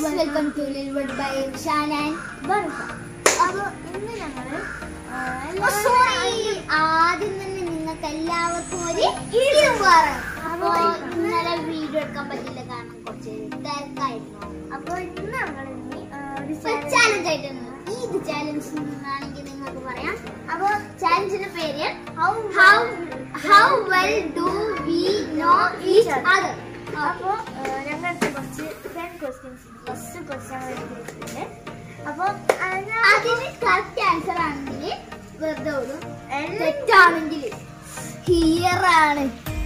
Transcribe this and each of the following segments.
Welcome to ലിൽവഡ് by Shan and Barfa അപ്പൊ ഇന്ന് ഞങ്ങള് ആ, എല്ലാവരും സോറി ആദ്യം തന്നെ നിങ്ങൾക്ക് എല്ലാവർക്കും ഒരു ഇടിവാറ് അപ്പോ ഇന്നലെ വീഡിയോ എടുക്കാൻ പറ്റില്ല കാരണം കുറച്ച് തിരക്കായിരുന്നു അപ്പൊ ഇന്ന് ഞങ്ങൾ ഇനി ആ, ഒരു ചാലഞ്ച് ആയിട്ടാണ് ഇത് ചാലഞ്ച് ആണെങ്കിൽ നിങ്ങൾക്ക് പറയാം അപ്പോ ചാലഞ്ചിന്റെ പേര് how how how well do we know each other അപ്പൊ ഞങ്ങൾക്ക് കുറച്ച് ടെൻ ക്വസ്റ്റ്യൻസ് ഫസ്റ്റ് ക്വസ്റ്റ്യൻ എടുത്തിട്ടുണ്ട് അപ്പൊ ആ, ഞാൻ അതിന് കറക്റ്റ് ആൻസർ ആണെങ്കിൽ വെറുതെ വിടും എല്ലാ- തെറ്റാണെങ്കിൽ ഹിയർ ആണ്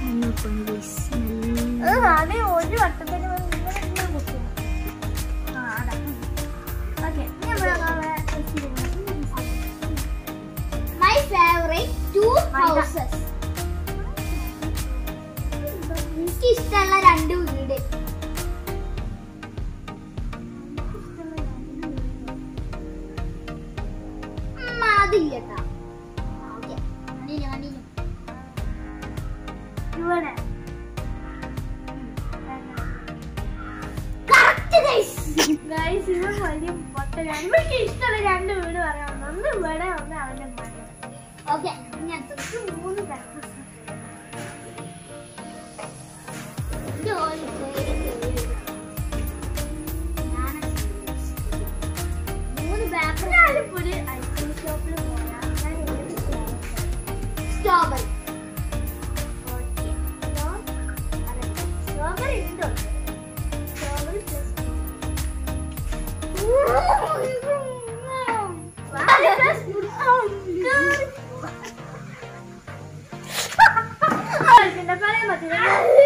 അത് ആദ്യം ഒരു വട്ടത്തിന് വന്ന് ഇങ്ങനെ ഇങ്ങനെ കുത്തും. ആ, അതാ. Okay, ഇനി നമ്മള് നാളെ മൈ ഫേവറേറ്റ് ടു മൈദ. ഹൗസസ് എനിക്ക് ഇഷ്ടമുള്ള രണ്ട് വീട് ഉം, അതില്ല കേട്ടാ ഓക്കെ കണ്ടിന്യൂ കണ്ടിന്യൂ ഇവിടെ കറക്റ്റ് ഗൈസ് ഗൈസ് ഇവൻ വലിയ പൊട്ടലാണ് ഇവർക്ക് ഇഷ്ടമുള്ള രണ്ട് വീട് പറയാം ഒന്ന് ഇവിടെ ഒന്ന് അവന്റെ മകൻ ഓക്കെ ഇനി അടുത്തത് ഇത് മൂന്ന് പ്രാക്ടീസ് ഇത് ഒരു പേര് പേര്. ഞാനാ മൂന്ന് പേപ്പർ ഞാനിപ്പോ ഒരു ഐസ്ക്രീം ഷോപ്പിൽ പോയാ ഞാൻ ഏത് സ്ട്രോബെറി സ്ട്രോബെറി ഉണ്ടോ സ്ട്രോബെറി പ്ലസ് പറയാൻ പറ്റില്ല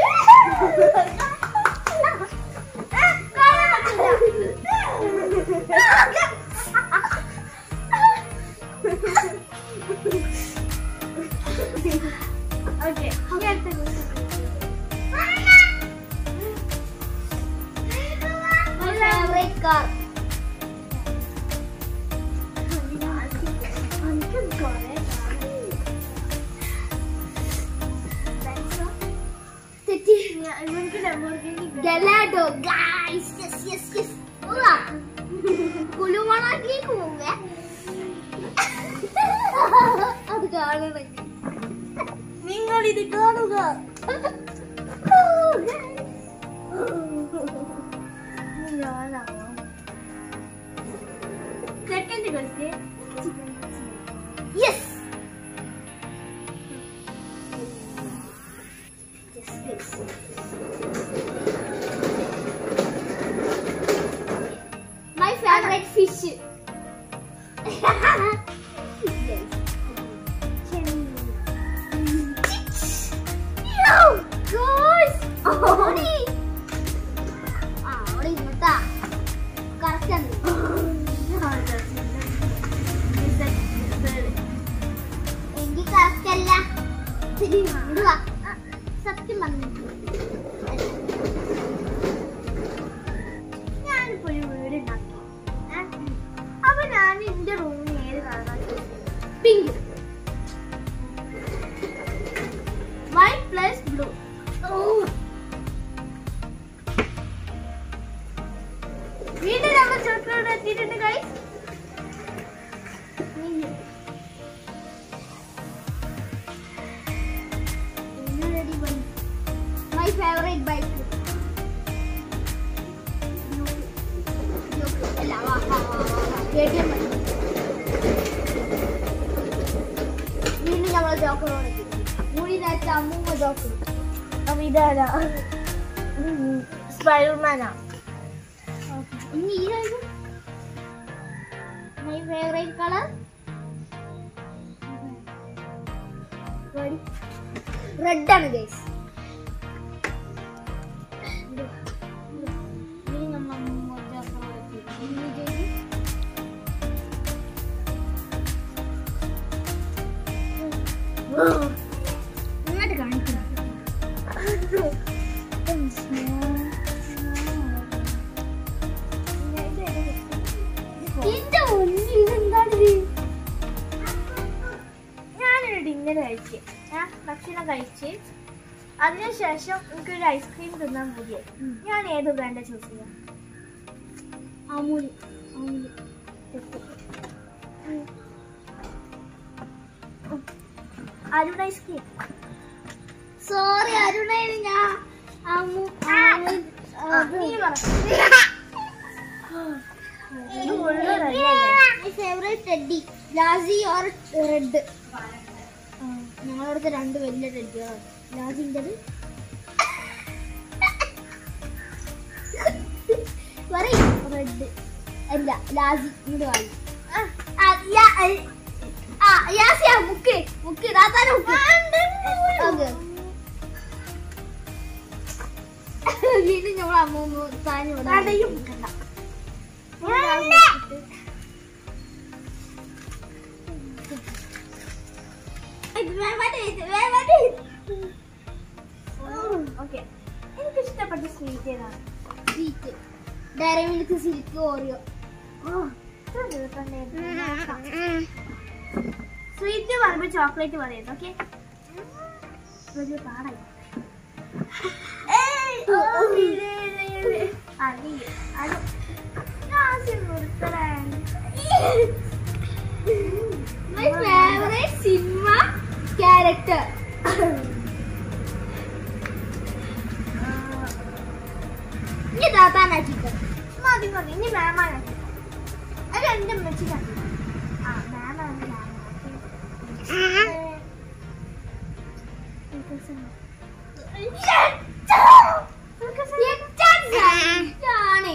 ഓക്കെ ഇനി അടുത്ത My favorite car. തെറ്റി. Gallardo, guys. Yes, yes, yes. ഉവ്വ. കുലുമണാക്കിലേക്ക് പോവേ. അത് കാണണം നിങ്ങൾ ഇത് കാണുക second question yes Yes, yes. My favorite fish. yes. Yo, guys. ഓടി. ആ, അവിടെ ഇരുന്നിട്ടാ. Correct ആണ്. എങ്കിൽ correct അല്ല. ഇത്തിരി ഇങ്ങോട്ട് വാ. ആ, സത്യം പറഞ്ഞു ഞാനിപ്പോ ഒരു വീട് ഉണ്ടാക്കി ഏ? അപ്പൊ ഞാൻ എന്റെ റൂമിൽ ഏത് കളറാണ് പിങ്ക് വൈറ്റ് പ്ലസ് ബ്ലൂ വീണ്ടും നമ്മൾ ചോട്ടിലോട്ട് എത്തിയിട്ടുണ്ട് ഗൈസ് മൈ ഫേവറേറ്റ് ബൈക്ക് അല്ല വാ വാ വാ KTM മതി. വീണ്ടും നമ്മൾ ജോക്കറോട് എത്തി മുടി നച്ച അമ്മൂമ്മ ജോക്കർ അപ്പൊ ഇതാരാ സ്പൈഡർമാനാ ഇനി ഈ രണ്ട് മൈ ഫേവറേറ്റ് കളർ റെഡ് ആണ് ഗൈസ് ഇങ്ങോട്ട് കാണിക്കണം എന്റെ മുന്നിൽ എന്താണ് ഞാനൊരു ഡിന്നർ കഴിച്ച് ഞാൻ ഭക്ഷണം കഴിച്ച് അതിനുശേഷം എനിക്കൊരു ഐസ്ക്രീം തിന്നാൻ മതിയായി ഞാൻ ഏത് ബ്രാൻഡാ ചൂസ് ചെയ്യാം അമൂല് അമൂല് അരുൺ ഐസ്ക്രീം സോറി അരുണേന് ഞാൻ അമു അമൂൽ അത് നീ പറ ഇത് മുഴുവൻ റെഡിയായി My favorite ടെഡി ലാസി ഓർ റെഡ് ഞങ്ങളടുത്ത് രണ്ട് വലിയ ടെഡികളാണ് ലാസിൻ്റെത് പറയും റെഡ് അല്ല ലാസി ഇങ്ങോട്ട് വാങ്ങി ആ യാസിയ മുക്ക് മുക്ക് താത്താനെ മുക്ക് ഓക്കെ വീണ്ടും ഞങ്ങൾ അമ്മൂമ്മ താനും കടയും ഓക്കെ എനിക്ക് ഇഷ്ടപ്പെട്ട സ്വീറ്റ് ഏതാണ് sweet dairy milk silk Oreo sweet പറയുമ്പോൾ ചോക്ലേറ്റ് പറയുന്നത് ഓക്കെ വലിയ പാടായി ഏയ്, ഓ, ഇതേ, ഇതേ, ഇതേ. ആ, നീ, അത് ലാസ്റ്റ് നിർത്തലാൻ. മൈ ഫേവറേറ്റ് സിനിമ ക്യാരക്ടർ ഈ താത്താനാക്കിക്കോ മതി മതി ഇനി മാമാനാക്കി അത് എന്റെ അമ്മച്ചി കണ്ടു ആ മാമാണ് ആണ്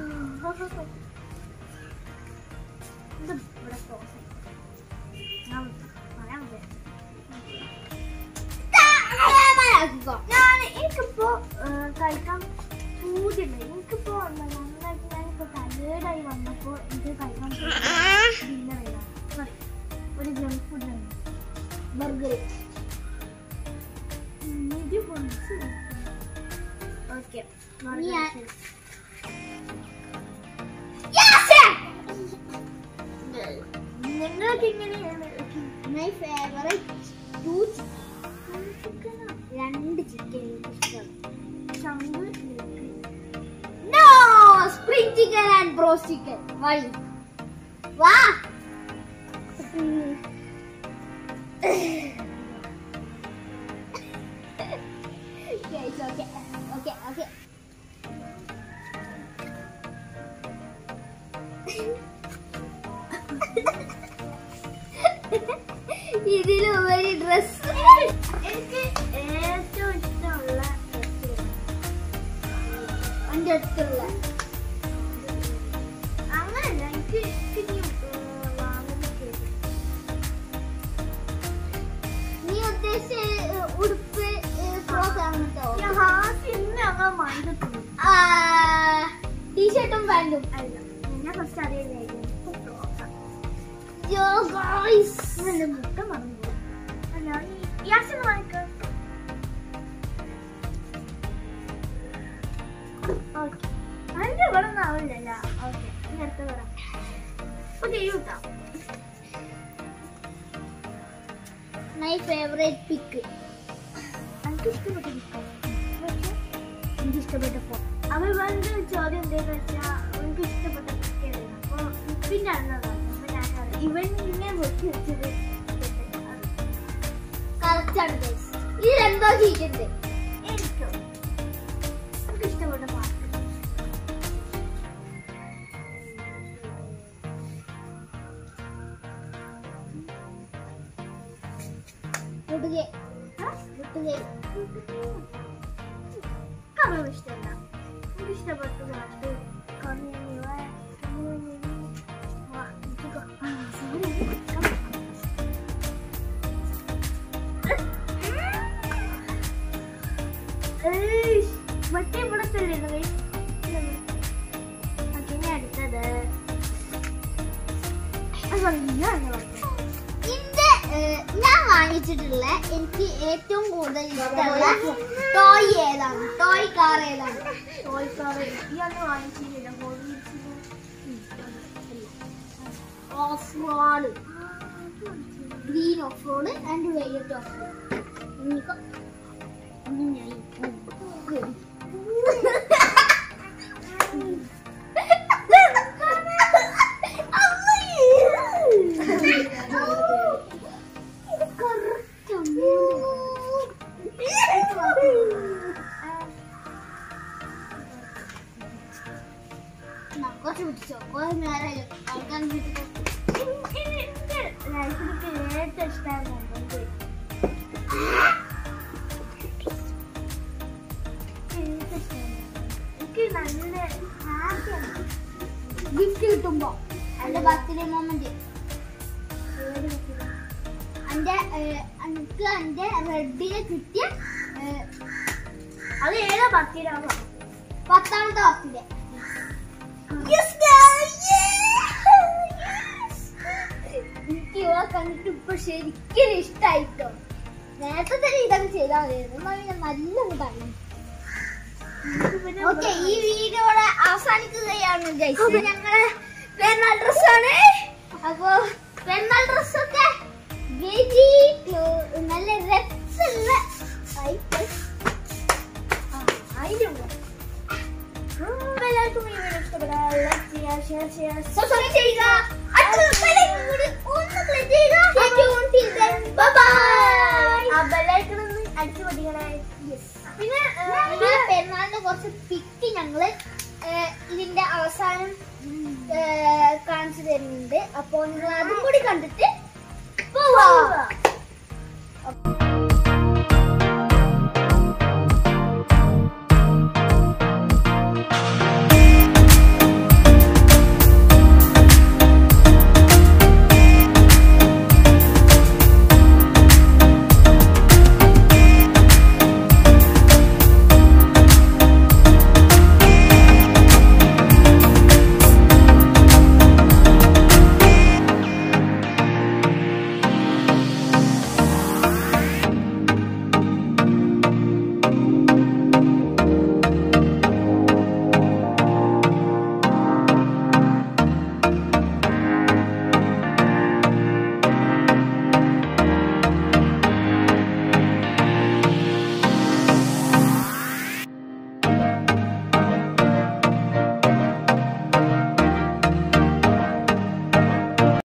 ആക്കിക്കോ ഞാൻ എനിക്കിപ്പോ കഴിക്കാൻ പൂതിയുണ്ട് എനിക്കിപ്പോ എന്താ നന്നായിട്ട് ഞാനിപ്പോ ടയേർഡായി വന്നപ്പോ എനിക്ക് കഴിക്കാൻ ഡിന്നർ ചെയ്യണം ഒരു ജങ്ക് ഫുഡ് ആണ് ബർഗർ ഓക്കെ നീ ആ- നിങ്ങൾക്ക് ഇങ്ങനെയാണ് മൈ ഫേവറേറ്റ് ടു രണ്ട് ചിക്കൻ ഇഷ്ടമാണ് no spring chicken and broast chicken why വാ Okay, it's okay. Okay, okay. ഇതിലുപരി ഡ്രസ് എനിക്ക് ഏറ്റവും ഇഷ്ടമുള്ള restaurant. എൻ്റെ അടുത്തുള്ള അങ്ങനല്ല എനിക്ക് എനിക്ക് ഇനി, ഏർ, വാങ്ങുന്ന cake. നീ ഉദ്ദേശിച്ച ഏഹ്, ഉടുപ്പ് ഫ്രോക്ക് അങ്ങനത്തോ ഞാൻ ആദ്യം ഇന്ന് അങ്ങ് മൈദത്തുള്ളൂ ടീഷർട്ടും പാൻറ്റും അല്ല ഞാൻ ഫസ്റ്റ് അറിയില്ലായിരുന്നു യോ ഗായ്സ് നല്ല മുട്ട മറന്നു അല്ല ഈ യാസിന് വാങ്ങിക്ക ഓക്കെ അതിന്റെ ഇവിടെ ഒന്നും ആവില്ലല്ല ഓക്കെ ഇനി അടുത്ത പറ ഓക്കെ യൂട്ടാ മൈ ഫേവറേറ്റ് പിക്ക് എനിക്ക് ഇഷ്ടപ്പെട്ട എനിക്ക് ഇഷ്ടപ്പെട്ടപ്പോ അവൾ വേണ്ട ചോദ്യം എന്താന്ന് വെച്ചാ എനിക്ക് ഇഷ്ടപ്പെട്ട കുട്ടിയായിരുന്നു അപ്പൊ പിന്നെ അന്നതാണ് അപ്പൊ ഞാൻ പറഞ്ഞു, ഇവൻ ഇങ്ങനെ വെച്ച് വെച്ചത് കറക്റ്റ് ആണ് ഗൈസ് ഇതിലെന്തോ ചെയ്തിട്ടുണ്ട് എനിക്കോ എനിക്ക് ഇഷ്ടപ്പെട്ട പാട്ട് മുട്ടുകെ മുട്ടുകെ കഥകൾ ഇഷ്ടമല്ല എനിക്ക് ഇഷ്ടപ്പെട്ട പാട്ട് കണ്ണിനിവ, കണ്ണിനിവ. ആ, എനിക്ക് കൊ- ആ, sorry. ഏയ്, മറ്റേ ഇവിടെ തന്നെ ഓക്കെ അടുത്തത് അത് പറഞ്ഞില്ല, അത് പറഞ്ഞില്ല. ഇന്റെ ഏഹ്, ഞാൻ വാങ്ങിച്ചിട്ടുള്ള എനിക്ക് ഏറ്റവും കൂടുതൽ ഇഷ്ടമുള്ള ടോയ് ഏതാണ് ടോയ് കാർ ഏതാണ് ടോയ്ക്കാറ് ഇയാള് വാങ്ങിച്ചില്ല off road green off road and violet off road എനിക്ക് കുറച്ച് പിടിച്ചോ കുറച്ച് നേരമായാലും ആൾക്കാർ വീട്ടിൽ എനിക്ക് എന്റെ ലൈഫിലേക്ക് ഏറ്റവും ഇഷ്ടമായ മൊമെന്റ് എനിക്ക് ഇഷ്ടമായ എനിക്ക് നല്ല ഹാപ്പിയാണ് ഗിഫ്റ്റ് കിട്ടുമ്പോ എന്റെ ബർത്ത്ഡേ മൊമെന്റ് എന്റെ എനിക്ക് എന്റെ റെഡിന് കിട്ടിയ ഏ, അത് ഏതാ പത്തിരാമോ പത്താമത്തെ ബർത്ത്ഡേ എനിക്ക് ഇവ കണ്ടിട്ട് ഇപ്പൊ ശരിക്കും ഇഷ്ടായിട്ടോ നേരത്തെ തന്നെ ഇതൊക്കെ ചെയ്താൽ മതിയായിരുന്നു എന്നാ പിന്നെ നല്ല കൂട്ടാണ് ഓക്കെ ഈ വീഡിയോയുടെ അവസാനിക്കുകയാണ് ഗൈസ് ഇത് ഞങ്ങളെ പെരുന്നാൾ ഡ്രസ്സാണ് അപ്പോ പെരുന്നാൾ ഡ്രസ്സൊക്കെ വെരി നല്ല രസമുള്ള items. ആ, അതിന്റെ ഉള്ളിൽ. എല്ലാവർക്കും ഈ വീഡിയോ ഇഷ്ടപ്പെടാം ലൈക്ക് ചെയ്യുക ഷെയർ ചെയ്യുക Subscribe ചെയ്യുക അടുത്ത ബെല്ലൈക്കൺ കൂടി ഒന്ന് click ചെയ്യുക Stay tuned till then. Bye bye. ആ ബെല്ലൈക്കൺ ഒന്ന് അടിച്ചു പൊട്ടിക്കണേ പിന്നെ നിങ്ങളെ പെരുന്നാളിന്റെ കുറച്ച് പിക്ക് ഞങ്ങള് ഏഹ്, ഇതിന്റെ അവസാനം ഏഹ്, കാണിച്ചു തരുന്നുണ്ട് അപ്പൊ നിങ്ങൾ അതും കൂടി കണ്ടിട്ട് പോവാ